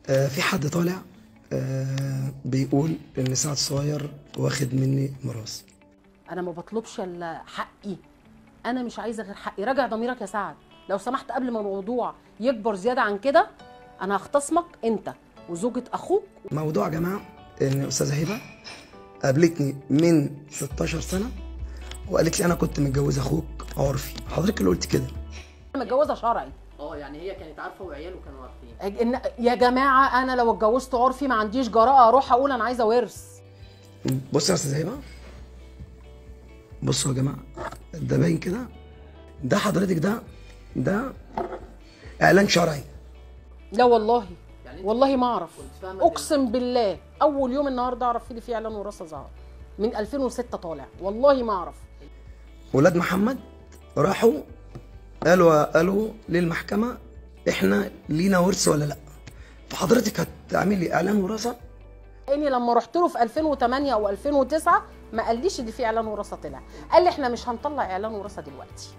آه، في حد طالع آه، بيقول ان سعد صغير واخد مني ميراث انا ما بطلبش الا حقي انا مش عايزه غير حقي راجع ضميرك يا سعد لو سمحت قبل ما الموضوع يكبر زياده عن كده انا هختصمك انت وزوجة اخوك موضوع يا جماعه ان استاذه هبه قابلتني من 16 سنه وقالت لي انا كنت متجوزه اخوك عرفي حضرتك اللي قلت كده انا متجوزه شرعي اه يعني هي كانت عارفه وعياله كانوا عارفين إن يا جماعه انا لو اتجوزت عرفي ما عنديش جراءه اروح اقول انا عايزه ورث بصوا يا استاذه هبه بصوا يا جماعه ده باين كده ده حضرتك ده ده اعلان شرعي لا والله يعني أنت والله ما اعرف كنت فاهمة اقسم بالله اول يوم النهارده اعرف فيه في اعلان وراثه ظهر من 2006 طالع والله ما اعرف ولاد محمد راحوا قالوا قالوا للمحكمه احنا لينا ورث ولا لا فحضرتك هتعمل لي اعلان وراثه اني لما رحت له في 2008 او 2009 ما قاليش ان في اعلان وراثه طلع قال لي احنا مش هنطلع اعلان وراثه دلوقتي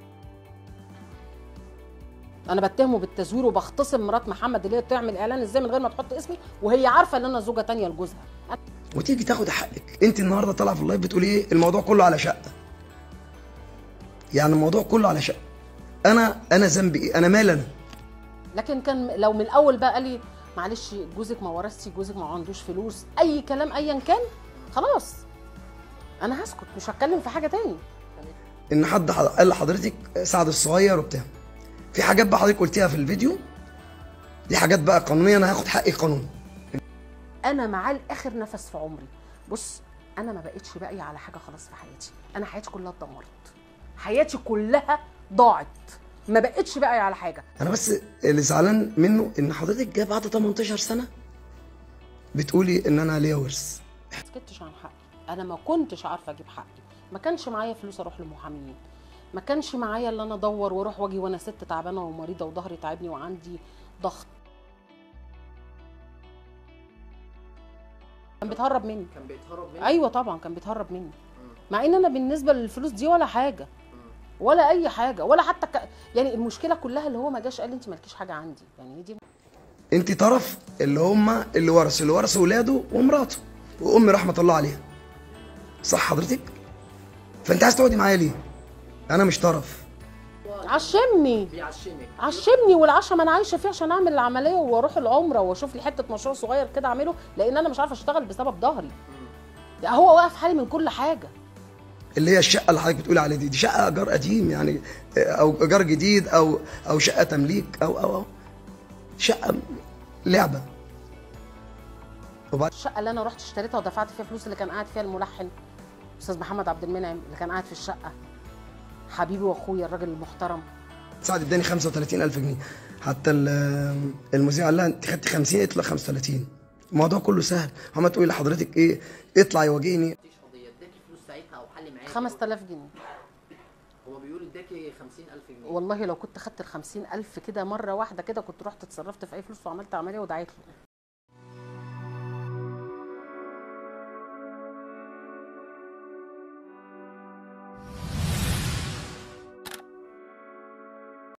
انا بتهمه بالتزوير وبختصم مرات محمد اللي هي تعمل اعلان ازاي من غير ما تحط اسمي وهي عارفه ان انا زوجه تانية لجوزها وتيجي تاخد حقك انت النهارده طالعه في اللايف بتقولي ايه الموضوع كله على شقه يعني الموضوع كله على شقه انا انا ذنبي ايه انا مال انا لكن كان لو من الاول بقى قال لي معلش جوزك ما ورثتي جوزك ما عندوش فلوس اي كلام ايا كان خلاص انا هسكت مش هتكلم في حاجه تاني ان حد ح- قال لحضرتك سعد الصغير وبتاع في حاجات بقى حضرتك قلتيها في الفيديو دي حاجات بقى قانونيه انا هاخد حقي قانوني انا معاه لاخر نفس في عمري بص انا ما بقتش باقيه على حاجه خلاص في حياتي انا حياتي كلها اتدمرت حياتي كلها ضاعت ما بقتش باقيه على حاجه انا بس اللي زعلان منه ان حضرتك جايه بعد 18 سنه بتقولي ان انا ليا ورث ما سكتش عن حقي انا ما كنتش عارفه اجيب حقي ما كانش معايا فلوس اروح لمحامين ما كانش معايا اللي انا ادور واروح واجي وانا ست تعبانه ومريضه وظهري تعبني وعندي ضغط كان بيتهرب مني كان بيتهرب منك ايوه طبعا كان بيتهرب مني مع ان انا بالنسبه للفلوس دي ولا حاجه ولا اي حاجه ولا حتى ك... يعني المشكله كلها اللي هو ما جاش قال لي انت مالكيش حاجه عندي يعني هي دي انت طرف اللي هم اللي ورثوا اللي ورثوا ولاده ومراته وامي رحمه الله عليها صح حضرتك فانت عايز تقعدي معايا ليه انا مش طرف عشمني بيعشمك عشمني والعشا ما انا عايشه فيه عشان اعمل العمليه واروح العمره واشوف لي حته مشروع صغير كده اعمله لان انا مش عارفه اشتغل بسبب ظهري يعني هو واقف حالي من كل حاجه اللي هي الشقه اللي حضرتك بتقولي عليها دي دي شقه ايجار قديم يعني او ايجار جديد او او شقه تمليك او او, أو شقه لعبه وبعد الشقه اللي انا رحت اشتريتها ودفعت فيها فلوس اللي كان قاعد فيها الملحن استاذ محمد عبد المنعم اللي كان قاعد في الشقه حبيبي واخويا الراجل المحترم سعد اداني 35000 جنيه حتى ال- المذيع قال لها انت خدتي 50 قلت له 35 الموضوع كله سهل عمال تقولي لحضرتك ايه اطلع يواجهني مفيش قضيه اداكي فلوس ساعتها او حل معاكي 5000 جنيه هو بيقول اداكي 50000 جنيه والله لو كنت خدت ال 50000 كده مره واحده كده كنت رحت اتصرفت في اي فلوس وعملت عمليه ودعيت له